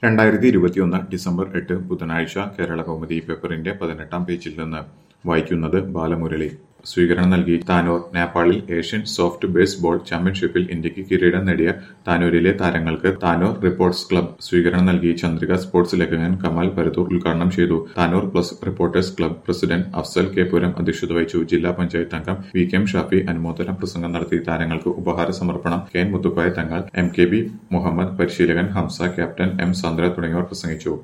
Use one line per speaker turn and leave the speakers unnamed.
രണ്ടായിരത്തി ഇരുപത്തിയൊന്ന് ഡിസംബർ എട്ട് ബുധനാഴ്ച കേരള കൗമുദി പേപ്പറിന്റെ പതിനെട്ടാം പേജിൽ നിന്ന് വായിക്കുന്നത് ബാലമുരളി സ്വീകരണം നൽകി താനൂർ നേപ്പാളിൽ ഏഷ്യൻ സോഫ്റ്റ് ബേസ്ബോൾ ചാമ്പ്യൻഷിപ്പിൽ ഇന്ത്യക്ക് കിരീടം നേടിയ താനൂരിലെ താരങ്ങൾക്ക് താനൂർ റിപ്പോർട്ടേഴ്സ് ക്ലബ് സ്വീകരണം നൽകി ചന്ദ്രിക സ്പോർട്സ് ലേഖകൻ കമാൽ പരത്തൂർ ഉദ്ഘാടനം ചെയ്തു Tanur plus reporters club president Afsal K Puram അധ്യക്ഷത വഹിച്ചു ജില്ലാ പഞ്ചായത്ത് അംഗം വി കെ എം ഷാഫി അനുമോദന പ്രസംഗം നടത്തി താരങ്ങൾക്ക് ഉപഹാര സമർപ്പണം കെ എൻ മുത്തുക്കോയ തങ്ങൾ എം കെ ബി മുഹമ്മദ് പരിശീലകൻ ഹംസ ക്യാപ്റ്റൻ എം സന്ദ്ര തുടങ്ങിയവർ പ്രസംഗിച്ചു